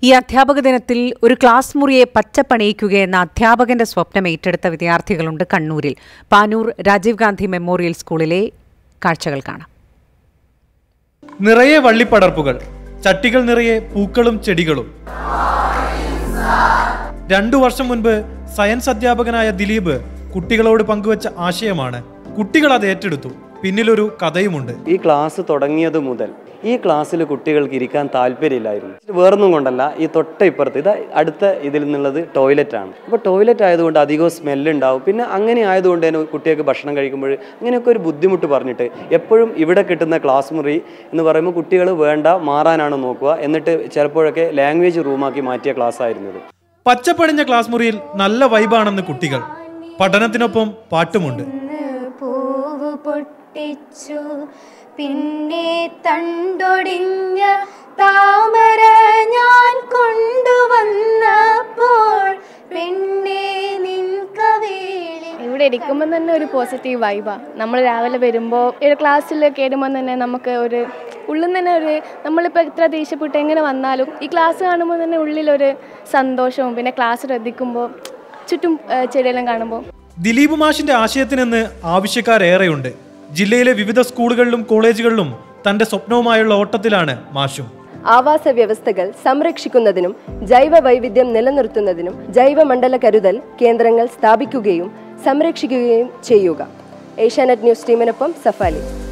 ഈ അധ്യാപക ദിനത്തിൽ ഒരു ക്ലാസ് മുറിയെ പച്ചപ്പണിയിക്കുകയെന്ന അധ്യാപകന്റെ സ്വപ്നം ഏറ്റെടുത്ത വിദ്യാർത്ഥികളുണ്ട് കണ്ണൂരിൽ പാനൂർ രാജീവ് ഗാന്ധി മെമ്മോറിയൽ സ്കൂളിലെ കാഴ്ചകൾ കാണാം നിറയെ വള്ളിപ്പടർപ്പുകൾ ചട്ടികൾ നിറയെ പൂക്കളും ചെടികളും രണ്ടു വർഷം മുൻപ് സയൻസ് അധ്യാപകനായ ദിലീപ് കുട്ടികളോട് പങ്കുവച്ച ആശയമാണ് കുട്ടികൾ അത് ഏറ്റെടുത്തു പിന്നിലൊരു കഥയുമുണ്ട് ഈ ക്ലാസ് തുടങ്ങിയത് മുതൽ ഈ ക്ലാസ്സിൽ കുട്ടികൾക്ക് ഇരിക്കാൻ താല്പര്യമില്ലായിരുന്നു വേറൊന്നും കൊണ്ടല്ല ഈ തൊട്ട ഇപ്പുറത്ത് ഇത് അടുത്ത ഇതിൽ നിന്നുള്ളത് ടോയ്ലറ്റ് ആണ് അപ്പോൾ ടോയ്ലറ്റ് ആയതുകൊണ്ട് അധികം സ്മെല്ല് ഉണ്ടാവും പിന്നെ അങ്ങനെ ആയതുകൊണ്ട് തന്നെ കുട്ടികൾക്ക് ഭക്ഷണം കഴിക്കുമ്പോൾ അങ്ങനെയൊക്കെ ഒരു ബുദ്ധിമുട്ട് പറഞ്ഞിട്ട് എപ്പോഴും ഇവിടെ കിട്ടുന്ന ക്ലാസ് മുറി എന്ന് പറയുമ്പോൾ കുട്ടികൾ വേണ്ട മാറാനാണ് നോക്കുക എന്നിട്ട് ചിലപ്പോഴൊക്കെ ലാംഗ്വേജ് റൂമാക്കി മാറ്റിയ ക്ലാസ് ആയിരുന്നത് പച്ചപ്പണിഞ്ഞ ക്ലാസ് മുറിയിൽ നല്ല വൈബാണെന്ന് കുട്ടികൾ പഠനത്തിനൊപ്പം പാട്ടുമുണ്ട് പൂവ് പൊട്ടിച്ചു പിന്നെ തണ്ടൊടിഞ്ഞ താമര ഞാൻ കൊണ്ടുവന്നപ്പോൾ പെണ്ണെ നിൻ കവേളി ഇവിടെ ഇരിക്കുമ്പോൾ തന്നെ ഒരു പോസിറ്റീവ് വൈബാണ് നമ്മൾ രാവിലെ വരുമ്പോൾ ഒരു ക്ലാസ്സിൽ കയറുമ്പോൾ തന്നെ നമുക്ക് ഒരു ഉള്ളിൽ നിന്ന് തന്നെ ഒരു നമ്മളിപ്പോൾ എത്ര ദേഷ്യപ്പെട്ട് എങ്ങനെ വന്നാലും ഈ ക്ലാസ് കാണുമ്പോൾ തന്നെ ഉള്ളിലൊരു സന്തോഷവും പിന്നെ ക്ലാസ് ശ്രദ്ധിക്കുമ്പോൾ ചുറ്റും ഏ, ചെടിയെല്ലാം കാണുമ്പോൾ ദിലീപ് മാഷിന്റെ ആശയത്തിനെന്ന് ആവശ്യക്കാരേറെയുണ്ട് ജില്ലയിലെ വിവിധ സ്കൂളുകളിലും കോളേജുകളിലും തന്റെ സ്വപ്നവുമായുള്ള ഓട്ടത്തിലാണ് മാഷും ആവാസ വ്യവസ്ഥകൾ സംരക്ഷിക്കുന്നതിനും ജൈവ വൈവിധ്യം നിലനിർത്തുന്നതിനും ജൈവമണ്ഡല കരുതൽ കേന്ദ്രങ്ങൾ സ്ഥാപിക്കുകയും സംരക്ഷിക്കുകയും ചെയ്യുക ഏഷ്യാനെറ്റ് ന്യൂസ് ടീമിനൊപ്പം സഫാലി